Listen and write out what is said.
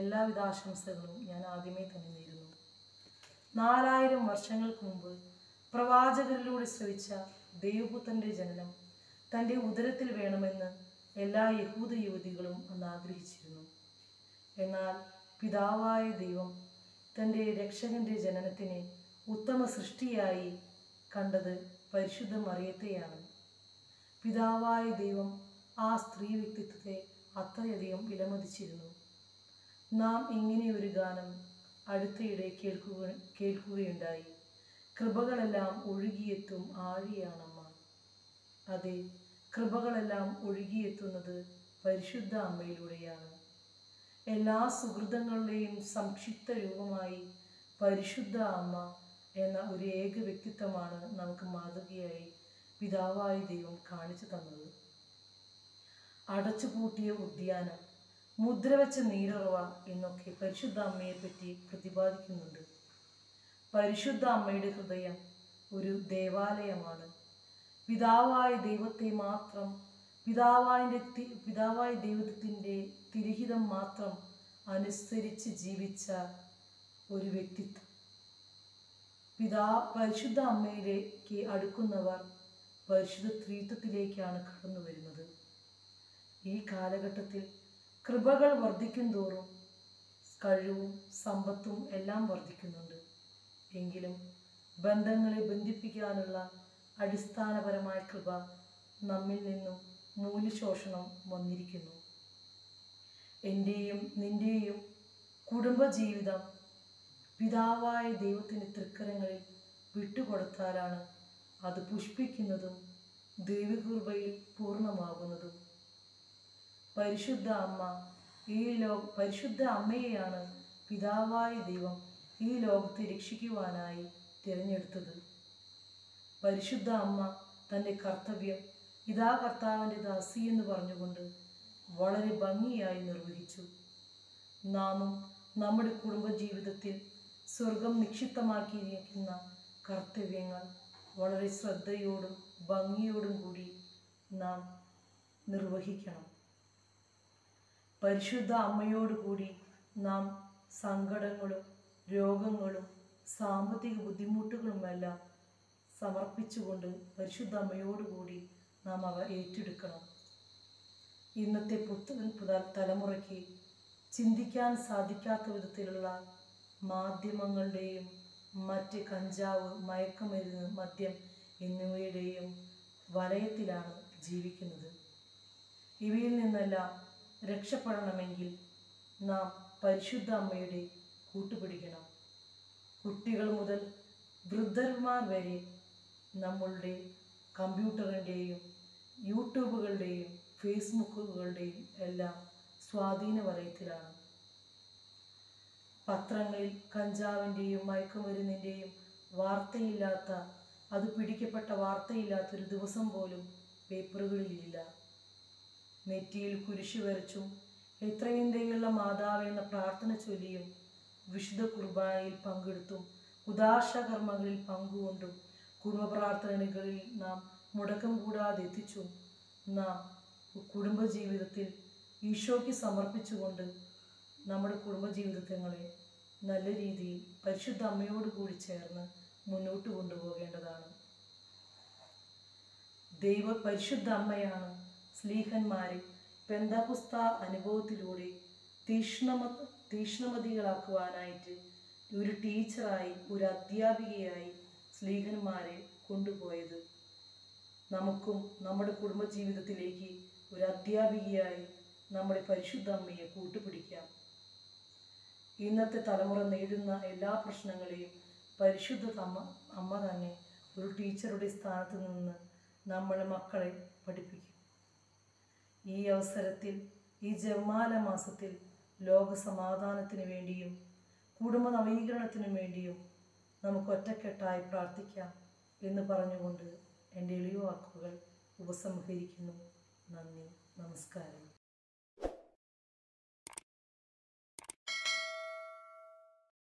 എല്ലാവിധ ആശംസകളും ഞാൻ ആദ്യമേ തന്നെ നേരുന്നു നാലായിരം വർഷങ്ങൾക്ക് മുമ്പ് പ്രവാചകരിലൂടെ ശ്രവിച്ച ദൈവപുത്രന്റെ ജനനം തൻ്റെ ഉദരത്തിൽ വേണമെന്ന് എല്ലാ യഹൂദ യുവതികളും അന്ന് ആഗ്രഹിച്ചിരുന്നു എന്നാൽ പിതാവായ ദൈവം തൻ്റെ രക്ഷകന്റെ ജനനത്തിനെ ഉത്തമ സൃഷ്ടിയായി കണ്ടത് പരിശുദ്ധ മറിയത്തെയാണ് പിതാവായ ദൈവം ആ സ്ത്രീ വ്യക്തിത്വത്തെ അത്രയധികം വിലമതിച്ചിരുന്നു നാം ഇങ്ങനെ ഒരു ഗാനം അടുത്തയിടെ കേൾക്കുക കേൾക്കുകയുണ്ടായി കൃപകളെല്ലാം ഒഴുകിയെത്തും ആഴിയാണമ്മ അതെ കൃപകളെല്ലാം ഒഴുകിയെത്തുന്നത് പരിശുദ്ധ അമ്മയിലൂടെയാണ് എല്ലാ സുഹൃതങ്ങളുടെയും സംക്ഷിപ്ത രൂപമായി പരിശുദ്ധ അമ്മ എന്ന ഒരു ഏക വ്യക്തിത്വമാണ് നമുക്ക് മാതൃകയായി പിതാവായ ദൈവം കാണിച്ചു തന്നത് അടച്ചുപൂട്ടിയ ഉദ്യാനം മുദ്രവെച്ച നീരുറവ എന്നൊക്കെ പരിശുദ്ധ അമ്മയെ പറ്റി പ്രതിപാദിക്കുന്നുണ്ട് പരിശുദ്ധ അമ്മയുടെ ഹൃദയം ഒരു ദേവാലയമാണ് പിതാവായ ദൈവത്തെ മാത്രം പിതാവായ പിതാവായ ദൈവത്തിൻ്റെ തിരഹിതം മാത്രം അനുസരിച്ച് ജീവിച്ച ഒരു വ്യക്തിത്വം പിതാ പരിശുദ്ധ അമ്മയിലേക്ക് അടുക്കുന്നവർ പരിശുദ്ധ ത്രീത്വത്തിലേക്കാണ് കടന്നു വരുന്നത് ഈ കാലഘട്ടത്തിൽ കൃപകൾ വർദ്ധിക്കും തോറും കഴിവും സമ്പത്തും എല്ലാം വർദ്ധിക്കുന്നുണ്ട് എങ്കിലും ബന്ധങ്ങളെ ബന്ധിപ്പിക്കാനുള്ള അടിസ്ഥാനപരമായ കൃപ നമ്മിൽ നിന്നും മൂല്യശോഷണം വന്നിരിക്കുന്നു എൻ്റെയും നിൻ്റെയും കുടുംബജീവിതം പിതാവായ ദൈവത്തിൻ്റെ തൃക്കരങ്ങളിൽ വിട്ടുകൊടുത്താലാണ് അത് പുഷ്പിക്കുന്നതും ദൈവകൃപയിൽ പൂർണ്ണമാകുന്നതും പരിശുദ്ധ അമ്മ ഈ ലോ പരിശുദ്ധ അമ്മയെയാണ് പിതാവായ ദൈവം ഈ ലോകത്തെ രക്ഷിക്കുവാനായി തിരഞ്ഞെടുത്തത് പരിശുദ്ധ അമ്മ തൻ്റെ കർത്തവ്യം ഇതാ കർത്താവിൻ്റെ ദാസി എന്ന് പറഞ്ഞുകൊണ്ട് വളരെ ഭംഗിയായി നിർവഹിച്ചു നാമും നമ്മുടെ കുടുംബജീവിതത്തിൽ സ്വർഗം നിക്ഷിപ്തമാക്കിയിരിക്കുന്ന കർത്തവ്യങ്ങൾ വളരെ ശ്രദ്ധയോടും ഭംഗിയോടും കൂടി നാം നിർവഹിക്കണം പരിശുദ്ധ അമ്മയോട് കൂടി നാം സങ്കടങ്ങളും രോഗങ്ങളും സാമ്പത്തിക ബുദ്ധിമുട്ടുകളുമെല്ലാം സമർപ്പിച്ചുകൊണ്ട് പരിശുദ്ധ അമ്മയോടുകൂടി നാം അവ ഏറ്റെടുക്കണം ഇന്നത്തെ പുത്തൻ പുത തലമുറയ്ക്ക് ചിന്തിക്കാൻ സാധിക്കാത്ത വിധത്തിലുള്ള മാധ്യമങ്ങളുടെയും മറ്റ് കഞ്ചാവ് മയക്കുമരുന്ന് മദ്യം എന്നിവയുടെയും വലയത്തിലാണ് ജീവിക്കുന്നത് ഇവയിൽ നിന്നെല്ലാം രക്ഷപ്പെടണമെങ്കിൽ നാം പരിശുദ്ധ അമ്മയുടെ കൂട്ടുപിടിക്കണം കുട്ടികൾ മുതൽ വൃദ്ധന്മാർ വരെ നമ്മളുടെ കമ്പ്യൂട്ടറിൻ്റെയും യൂട്യൂബുകളുടെയും ഫേസ്ബുക്കുകളുടെയും എല്ലാം സ്വാധീന വലയത്തിലാണ് പത്രങ്ങളിൽ കഞ്ചാവിൻ്റെയും മയക്കുമരുന്നിൻ്റെയും വാർത്തയില്ലാത്ത അത് പിടിക്കപ്പെട്ട വാർത്തയില്ലാത്തൊരു ദിവസം പോലും പേപ്പറുകളിലില്ല നെറ്റിയിൽ കുരിശു വരച്ചും എത്രയും ദയുള്ള മാതാവ് എന്ന പ്രാർത്ഥന ചൊല്ലിയും വിശുദ്ധ കുർബാനയിൽ പങ്കെടുത്തും ഉദാശ കർമ്മങ്ങളിൽ പങ്കുകൊണ്ടും കുടുംബ പ്രാർത്ഥനകളിൽ നാം മുടക്കം കൂടാതെ എത്തിച്ചും നാം കുടുംബജീവിതത്തിൽ ഈശോയ്ക്ക് സമർപ്പിച്ചുകൊണ്ട് നമ്മുടെ കുടുംബജീവിതങ്ങളെ നല്ല രീതിയിൽ പരിശുദ്ധ അമ്മയോട് കൂടി ചേർന്ന് മുന്നോട്ട് കൊണ്ടുപോകേണ്ടതാണ് ദൈവ പരിശുദ്ധ അമ്മയാണ് സ്ലീഹന്മാരെ പെന്തപുസ്ത അനുഭവത്തിലൂടെ തീക്ഷ്ണമ തീക്ഷ്ണമതികളാക്കുവാനായിട്ട് ഒരു ടീച്ചറായി ഒരു അധ്യാപികയായി സ്ലീഹന്മാരെ കൊണ്ടുപോയത് നമുക്കും നമ്മുടെ കുടുംബജീവിതത്തിലേക്ക് ഒരു അധ്യാപികയായി നമ്മുടെ പരിശുദ്ധ അമ്മയെ കൂട്ടുപിടിക്കാം ഇന്നത്തെ തലമുറ നേരിടുന്ന എല്ലാ പ്രശ്നങ്ങളെയും പരിശുദ്ധ അമ്മ അമ്മ തന്നെ ഒരു ടീച്ചറുടെ സ്ഥാനത്ത് നിന്ന് നമ്മളെ മക്കളെ പഠിപ്പിക്കും ഈ അവസരത്തിൽ ഈ ജമാല മാസത്തിൽ ലോക സമാധാനത്തിന് വേണ്ടിയും കുടുംബ നവീകരണത്തിനും വേണ്ടിയും നമുക്ക് ഒറ്റക്കെട്ടായി പ്രാർത്ഥിക്കാം എന്ന് പറഞ്ഞുകൊണ്ട് എൻ്റെ എളിയ വാക്കുകൾ ഉപസംഹരിക്കുന്നു നന്ദി നമസ്കാരം